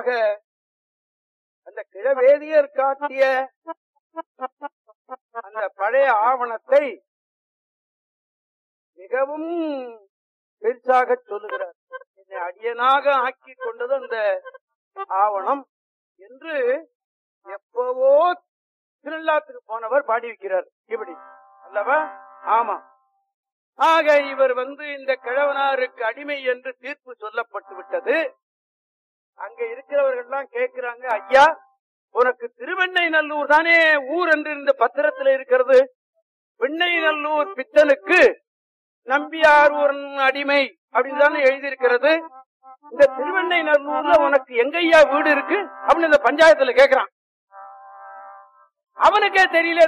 ஆக அந்த கிழவேதியர் காட்டிய அந்த பழைய ஆவணத்தை மிகவும் பெருசாக சொல்லுகிறார் என்னை அடியனாக ஆக்கி கொண்டது அந்த ஆவணம் என்று எப்பவோ திருவிழாத்துக்கு போனவர் பாடி வைக்கிறார் இப்படி அல்லவா ஆமா ஆக இவர் வந்து இந்த கிழவனாருக்கு அடிமை என்று தீர்ப்பு சொல்லப்பட்டு விட்டது அங்க இருக்கிறவர்கள் எல்லாம் கேட்கிறாங்க ஐயா உனக்கு திருவெண்ணை நல்லூர் தானே ஊர் என்று இந்த பத்திரத்துல இருக்கிறது வெண்ணை நல்லூர் பித்தனுக்கு நம்பியார் ஒரு அடிமை அப்படின்னு தானே எழுதியிருக்கிறது இந்த திருவெண்ணை நல்லூர்ல உனக்கு எங்கய்யா வீடு இருக்கு அப்படின்னு இந்த பஞ்சாயத்துல கேக்குறான் அவனுக்கே தெரியல